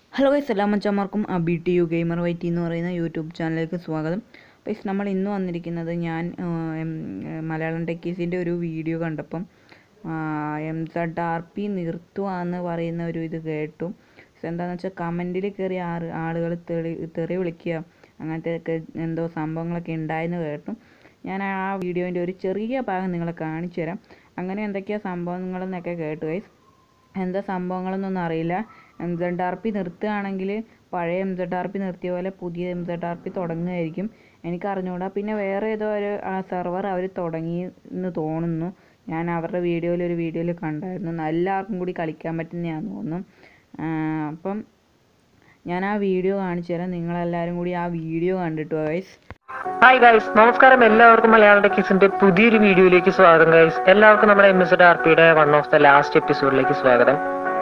hello guys എല്ലാ മച്ചന്മാർക്കും B T U gamer വൈറ്റി എന്ന് പറയുന്ന യൂട്യൂബ് ചാനലിലേക്ക് സ്വാഗതം ഗൈസ് നമ്മൾ ഇന്ന് വന്നിരിക്കുന്നത് ഞാൻ ആ, എം, ഏ, മലയാളം ടെക്കീസിൻ്റെ ഒരു വീഡിയോ കണ്ടപ്പം എം സെഡ് ആർ പി നിർത്തുവാന്ന് പറയുന്ന ഒരു ഇത് കേട്ടു പക്ഷെ എന്താണെന്ന് വെച്ചാൽ കമൻറ്റിൽ കയറി ആറ് ആളുകൾ തെറി തെറി വിളിക്കുക അങ്ങനത്തെ ഒക്കെ എന്തോ സംഭവങ്ങളൊക്കെ ഉണ്ടായെന്ന് കേട്ടു ഞാൻ ആ വീഡിയോൻ്റെ ഒരു ചെറിയ ഭാഗം നിങ്ങളെ കാണിച്ചു തരാം അങ്ങനെ എന്തൊക്കെയാണ് സംഭവങ്ങളെന്നൊക്കെ കേട്ടു ഗൈസ് എന്താ സംഭവങ്ങളൊന്നും അറിയില്ല എം സെഡ് ആർ പി നിർത്തുകയാണെങ്കിൽ പഴയ എം സെഡ് ആർ പി നിർത്തിയ പോലെ പുതിയ എം സെഡ് ആർ പി തുടങ്ങുമായിരിക്കും എനിക്ക് അറിഞ്ഞുകൂടാ പിന്നെ വേറെ ഏതോ ഒരു സെർവർ അവർ തുടങ്ങി എന്ന് തോന്നുന്നു ഞാൻ അവരുടെ വീഡിയോയിൽ ഒരു വീഡിയോയിൽ കണ്ടായിരുന്നു എല്ലാവർക്കും കൂടി കളിക്കാൻ പറ്റുന്നതാണെന്ന് തോന്നുന്നു ആ, അപ്പം ഞാൻ ആ വീഡിയോ കാണിച്ചു തരാം നിങ്ങളെല്ലാവരും കൂടി ആ വീഡിയോ കണ്ടിട്ട് ഗൈസ് ഹായ് ഗൈസ് നമസ്കാരം എല്ലാവർക്കും മലയാളം ടെക്കിസിന്റെ പുതിയൊരു വീഡിയോയിലേക്ക് സ്വാഗതം ഗൈസ് എല്ലാവർക്കും നമ്മുടെ എം എസ് ആർ പിയുടെ വൺ ഓഫ് ദ ലാസ്റ്റ് എപ്പിസോഡിലേക്ക് സ്വാഗതം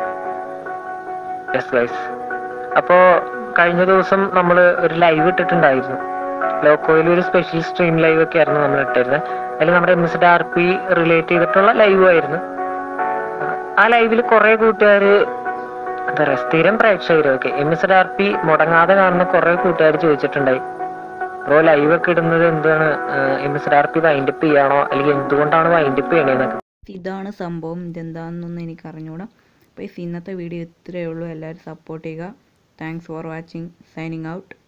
യെസ് ഗൈസ് അപ്പോ കഴിഞ്ഞ ദിവസം നമ്മൾ ഒരു ലൈവ് ഇട്ടിട്ടുണ്ടായിരുന്നു ലോക്കോയിൽ ഒരു സ്പെഷ്യൽ സ്ട്രീം ലൈവ് ഒക്കെ ആയിരുന്നു നമ്മൾ ഇട്ടിരുന്നത് അതിൽ നമ്മുടെ M S R P relate ചെയ്തിട്ടുള്ള ലൈവ് ആയിരുന്നു ആ ലൈവിൽ കുറെ കൂട്ടുകാര് എന്താ പറയാ സ്ഥിരം പ്രേക്ഷകരൊക്കെ എം എസ് ആർ പി മുടങ്ങാതെ കാണുന്ന കുറെ കൂട്ടുകാർ ചോദിച്ചിട്ടുണ്ടായി ബ്രോ ലൈവ് ഒക്കെ ഇടുന്നത് എന്താണ് M S R P wind up ചെയ്യാണോ അല്ലെങ്കിൽ എന്തുകൊണ്ടാണ് വൈൻഡപ്പ് ചെയ്യണേന്നൊക്കെ ഇതാണ് സംഭവം ഇതെന്താണെന്നൊന്നും എനിക്ക് അറിഞ്ഞുകൂടാ അപ്പോൾ ഇന്നത്തെ വീഡിയോ ഇത്രയേ ഉള്ളൂ എല്ലാവരും സപ്പോർട്ട് ചെയ്യുക thanks for watching signing out